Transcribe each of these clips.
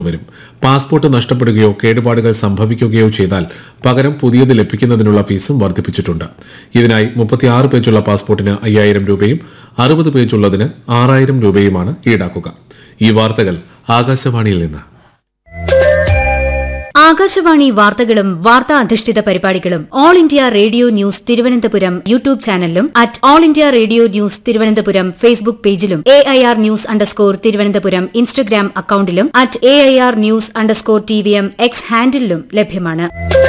വരും പാസ്പോർട്ട് നഷ്ടപ്പെടുകയോ കേടുപാടുകൾ സംഭവിക്കുകയോ ചെയ്താൽ പകരം പുതിയത് ലഭിക്കുന്നതിനുള്ള ഫീസും വർദ്ധിപ്പിച്ചിട്ടുണ്ട് ഇതിനായി മുപ്പത്തിയാറ് പേജുള്ള പാസ്പോർട്ടിന് അയ്യായിരം രൂപയും അറുപത് പേജുള്ളതിന് ആറായിരം രൂപയുമാണ് ഈടാക്കുക ഈ വാർത്തകൾ ആകാശവാണിയിൽ നിന്ന് ആകാശവാണി വാർത്തകളും വാർത്താ അധിഷ്ഠിത പരിപാടികളും All India Radio news Thiruvananthapuram YouTube ചാനലിലും at All India Radio news Thiruvananthapuram Facebook പേജിലും A I R news underscore Thiruvananthapuram Instagram അക്കൌണ്ടിലും at A I R news underscore T V M X ഹാൻഡിലും ലഭ്യമാണ്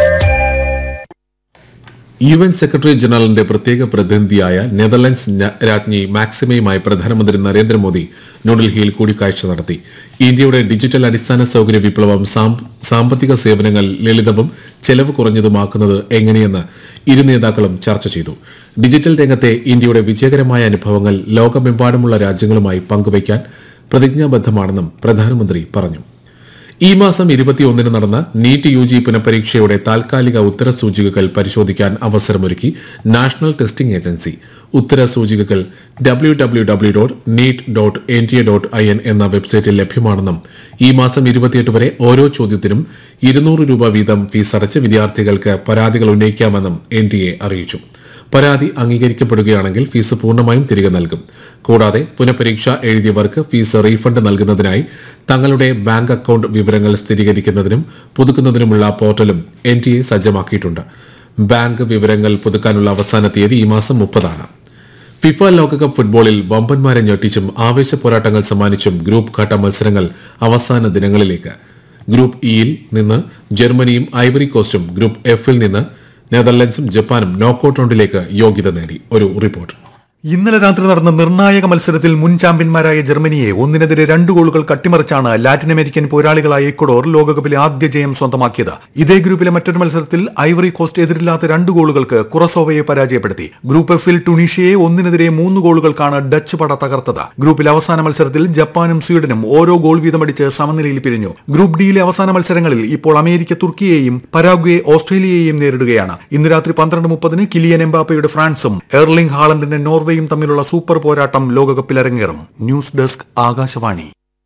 യു എൻ സെക്രട്ടറി ജനറലിന്റെ പ്രത്യേക പ്രതിനിധിയായ നെതർലൻഡ്സ് ഞ- രാജ്ഞി മാക്സിമയുമായി പ്രധാനമന്ത്രി നരേന്ദ്രമോദി ന്യൂഡൽഹിയിൽ കൂടിക്കാഴ്ച നടത്തി ഇന്ത്യയുടെ ഡിജിറ്റൽ അടിസ്ഥാന സൌകര്യ വിപ്ലവം സാമ്പ- സാമ്പത്തിക സേവനങ്ങൾ ലളിതവും ചെലവ് കുറഞ്ഞതുമാക്കുന്നത് എങ്ങനെയെന്ന് ഇരു നേതാക്കളും ചർച്ച ചെയ്തു ഡിജിറ്റൽ രംഗത്തെ ഇന്ത്യയുടെ വിജയകരമായ അനുഭവങ്ങൾ ലോകമെമ്പാടുമുള്ള രാജ്യങ്ങളുമായി പങ്കുവയ്ക്കാൻ പ്രതിജ്ഞാബദ്ധമാണെന്നും പ്രധാനമന്ത്രി പറഞ്ഞു ഈ മാസം ഇരുപത്തിയൊന്നിന് നടന്ന നീറ്റ് യു ജി പുനഃപരീക്ഷയുടെ താൽക്കാലിക ഉത്തര സൂചികകൾ പരിശോധിക്കാൻ അവസരമൊരുക്കി നാഷണൽ ടെസ്റ്റിംഗ് ഏജൻസി ഉത്തര സൂചികകൾ W W W dot NEET dot N T A dot I N എന്ന വെബ്സൈറ്റിൽ ലഭ്യമാണെന്നും ഈ മാസം ഇരുപത്തിയെട്ട് വരെ ഓരോ ചോദ്യത്തിനും ഇരുന്നൂറ് രൂപ വീതം ഫീസ് അടച്ച് വിദ്യാർത്ഥികൾക്ക് പരാതികൾ ഉന്നയിക്കാമെന്നും എൻ ടി എ അറിയിച്ചു പരാതി അംഗീകരിക്കപ്പെടുകയാണെങ്കിൽ ഫീസ് പൂർണ്ണമായും തിരികെ നൽകും കൂടാതെ പുനഃപരീക്ഷ എഴുതിയവർക്ക് ഫീസ് റീഫണ്ട് നൽകുന്നതിനായി തങ്ങളുടെ ബാങ്ക് അക്കൌണ്ട് വിവരങ്ങൾ സ്ഥിരീകരിക്കുന്നതിനും പുതുക്കുന്നതിനുമുള്ള പോർട്ടലും എൻ ടി എ സജ്ജമാക്കിയിട്ടുണ്ട് ബാങ്ക് വിവരങ്ങൾ പുതുക്കാനുള്ള അവസാന തീയതി ഈ മാസം മുപ്പതാണ് ഫിഫ ലോകകപ്പ് ഫുട്ബോളിൽ വമ്പന്മാരെ ഞെട്ടിച്ചും ആവേശ പോരാട്ടങ്ങൾ സമ്മാനിച്ചും ഗ്രൂപ്പ് ഘട്ട മത്സരങ്ങൾ അവസാന ദിനങ്ങളിലേക്ക് ഗ്രൂപ്പ് ഇയിൽ നിന്ന് ജർമ്മനിയും ഐവറി കോസ്റ്റും ഗ്രൂപ്പ് എഫിൽ നിന്ന് നെതർലൻഡ്സും ജപ്പാനും നോക്കൌട്ട് റൗണ്ടിലേക്ക് യോഗ്യത നേടി ഒരു റിപ്പോർട്ട് ഇന്നലെ രാത്രി നടന്ന നിർണായക മത്സരത്തിൽ മുൻ ചാമ്പ്യന്മാരായ ജർമ്മനിയെ ഒന്നിനെതിരെ രണ്ട് ഗോളുകൾ കട്ടിമറിച്ചാണ് ലാറ്റിൻ അമേരിക്കൻ പോരാളികളായ ഇക്വഡോർ ലോകകപ്പിലെ ആദ്യ ജയം സ്വന്തമാക്കിയത് ഇതേ ഗ്രൂപ്പിലെ മറ്റൊരു മത്സരത്തിൽ ഐവറി കോസ്റ്റ് എതിരില്ലാത്ത രണ്ട് ഗോളുകൾക്ക് കുറസോവയെ പരാജയപ്പെടുത്തി ഗ്രൂപ്പ് എഫിൽ ടുണീഷ്യയെ ഒന്നിനെതിരെ മൂന്ന് ഗോളുകൾക്കാണ് ഡച്ച് പട തകർത്തത് ഗ്രൂപ്പിലെ അവസാന മത്സരത്തിൽ ജപ്പാനും സ്വീഡനും ഓരോ ഗോൾ വീതമടിച്ച് സമനിലയിൽ പിരിഞ്ഞു ഗ്രൂപ്പ് ഡിയിലെ അവസാന മത്സരങ്ങളിൽ ഇപ്പോൾ അമേരിക്ക തുർക്കിയെയും പരാഗ്വെ ഓസ്ട്രേലിയയെയും നേരിടുകയാണ് ഇന്ന് രാത്രി പന്ത്രണ്ട് മുപ്പതിന് കിലിയൻ എംബാപ്പയുടെ ഫ്രാൻസും എർലിംഗ് ഹാളണ്ടിന്റെ നോർവേയും തമ്മിലുള്ള സൂപ്പർ പോരാട്ടം ലോകകപ്പിൽ അരങ്ങേറും news desk Akashvani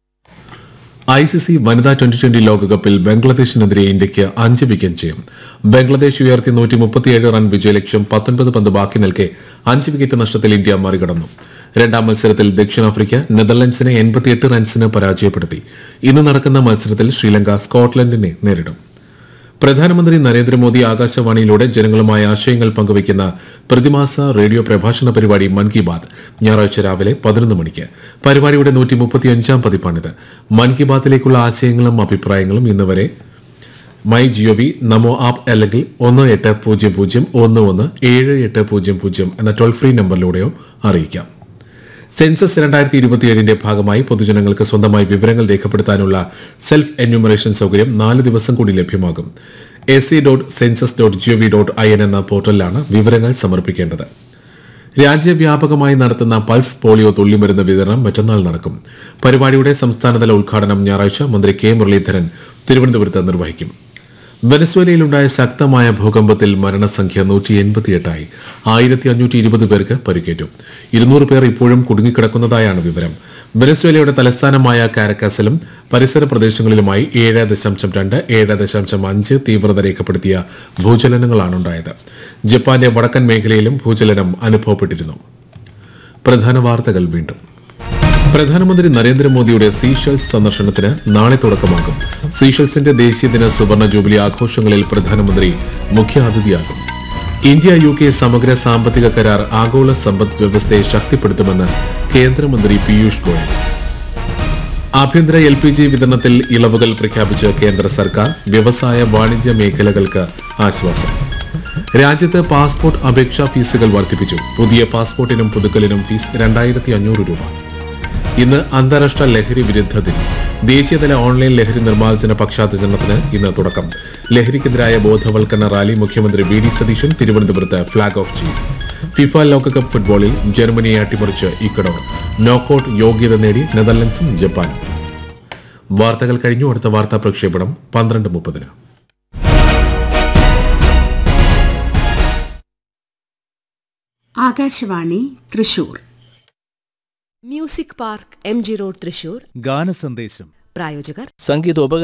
I C C വനിതാ ട്വന്റി ട്വന്റി ലോകകപ്പിൽ ബംഗ്ലാദേശിനെതിരെ ഇന്ത്യയ്ക്ക് അഞ്ച് വിക്കറ്റ് ജയം ബംഗ്ലാദേശ് ഉയർത്തി നൂറ്റി മുപ്പത്തിയേഴ് റൺ വിജയലക്ഷ്യം പത്തൊൻപത് പന്ത് ബാക്കി നിൽക്കെ അഞ്ച് വിക്കറ്റ് നഷ്ടത്തിൽ ഇന്ത്യ മറികടന്നു രണ്ടാം മത്സരത്തിൽ ദക്ഷിണാഫ്രിക്ക നെതർലൻഡ്സിനെ എൺപത്തിയെട്ട് റൺസിന് പരാജയപ്പെടുത്തി ഇന്ന് നടക്കുന്ന മത്സരത്തിൽ ശ്രീലങ്ക സ്കോട്ട്ലൻഡിനെ നേരിടും പ്രധാനമന്ത്രി നരേന്ദ്രമോദി ആകാശവാണിയിലൂടെ ജനങ്ങളുമായി ആശയങ്ങൾ പങ്കുവയ്ക്കുന്ന പ്രതിമാസ റേഡിയോ പ്രഭാഷണ പരിപാടി മൻ കി ബാത് ഞായറാഴ്ച രാവിലെ പതിനൊന്ന് മണിക്ക് പരിപാടിയുടെ നൂറ്റി മുപ്പത്തിയഞ്ചാം പതിപ്പാണിത് മൻ കി ബാത്തിലേക്കുള്ള ആശയങ്ങളും അഭിപ്രായങ്ങളും ഇന്ന് വരെ മൈ ജിഒവി നമോ ആപ്പ് അല്ലെങ്കിൽ ഒന്ന് എട്ട് പൂജ്യം പൂജ്യം ഒന്ന് ഒന്ന് ഏഴ് എട്ട് പൂജ്യം പൂജ്യം എന്ന ടോൾ ഫ്രീ നമ്പറിലൂടെയോ അറിയിക്കാം സെൻസസ് രണ്ടായിരത്തി ഇരുപത്തിയേഴിന്റെ ഭാഗമായി പൊതുജനങ്ങൾക്ക് സ്വന്തമായി വിവരങ്ങൾ രേഖപ്പെടുത്താനുള്ള സെൽഫ് എന്യൂമറേഷൻ സൗകര്യം നാല് ദിവസം കൂടി ലഭ്യമാകും S C dot census dot G O V dot I N എന്ന പോർട്ടലിലാണ് വിവരങ്ങൾ സമർപ്പിക്കേണ്ടത് രാജ്യവ്യാപകമായി നടത്തുന്ന പൾസ് പോളിയോ തുള്ളിമരുന്ന് വിതരണം മറ്റന്നാൾ നടക്കും പരിപാടിയുടെ സംസ്ഥാനതല ഉദ്ഘാടനം ഞായറാഴ്ച മന്ത്രി കെ മുരളീധരൻ തിരുവനന്തപുരത്ത് നിർവഹിക്കും വെനസ്വേലയിലുണ്ടായ ശക്തമായ ഭൂകമ്പത്തിൽ മരണസംഖ്യ നൂറ്റി എൺപത്തിയെട്ടായി ആയിരത്തി അഞ്ഞൂറ്റി ഇരുപത് പേർക്ക് പരിക്കേറ്റു ഇരുന്നൂറ് പേർ ഇപ്പോഴും കുടുങ്ങിക്കിടക്കുന്നതായാണ് വിവരം വെനസ്വേലയുടെ തലസ്ഥാനമായ കാരക്കാസിലും പരിസര പ്രദേശങ്ങളിലുമായി ഏഴ് ദശാംശം രണ്ട് ഏഴ് ദശാംശം അഞ്ച് തീവ്രത രേഖപ്പെടുത്തിയ ഭൂചലനങ്ങളാണ് ഉണ്ടായത് ജപ്പാന്റെ വടക്കൻ മേഖലയിലും ഭൂചലനം അനുഭവപ്പെട്ടിരുന്നു പ്രധാന വാർത്തകൾ വീണ്ടും പ്രധാനമന്ത്രി നരേന്ദ്രമോദിയുടെ സീഷൽസ് സന്ദർശനത്തിന് നാളെ തുടക്കമാകും സീഷൽസിന്റെ ദേശീയദിന സുവർണ ജൂബിലി ആഘോഷങ്ങളിൽ പ്രധാനമന്ത്രി മുഖ്യാതിഥിയാകും ഇന്ത്യ യു കെ സമഗ്ര സാമ്പത്തിക കരാർ ആഗോള സമ്പദ് വ്യവസ്ഥയെ ശക്തിപ്പെടുത്തുമെന്ന് കേന്ദ്രമന്ത്രി പീയൂഷ് ഗോയൽ ആഭ്യന്തര എൽ പി ജി വിതരണത്തിൽ ഇളവുകൾ പ്രഖ്യാപിച്ച് കേന്ദ്ര സർക്കാർ വ്യവസായ വാണിജ്യ മേഖലകൾക്ക് ആശ്വാസം രാജ്യത്ത് പാസ്പോർട്ട് അപേക്ഷാ ഫീസുകൾ വർദ്ധിപ്പിച്ചു പുതിയ പാസ്പോർട്ടിനും പുതുക്കലിനും ഫീസ് രണ്ടായിരത്തി അഞ്ഞൂറ് രൂപ ഇന്ന് അന്താരാഷ്ട്ര ലഹരി വിരുദ്ധ ദിനം ദേശീയതല ഓൺലൈൻ ലഹരി നിർമ്മാർജ്ജന പക്ഷാചരണത്തിന് ഇന്ന് തുടക്കം ലഹരിക്കെതിരായ ബോധവൽക്കരണ റാലി മുഖ്യമന്ത്രി വി ഡി സതീശൻ തിരുവനന്തപുരത്ത് ഫ്ളാഗ് ഓഫ് ചെയ്തു ഫിഫ ലോകകപ്പ് ഫുട്ബോളിൽ ജർമ്മനിയെ അട്ടിമറിച്ച് ഇക്കഡോർ നോക്കൌട്ട് യോഗ്യത നേടി നെതർലൻഡ്സും ജപ്പാനും വാർത്തകൾ കഴിഞ്ഞു അടുത്ത വാർത്താ പ്രക്ഷേപണം പന്ത്രണ്ട് മുപ്പതിന് Akashvani Thrissur music park M G road Thrissur ഗാനസന്ദേശം പ്രായോജകർ സംഗീതോപകരണ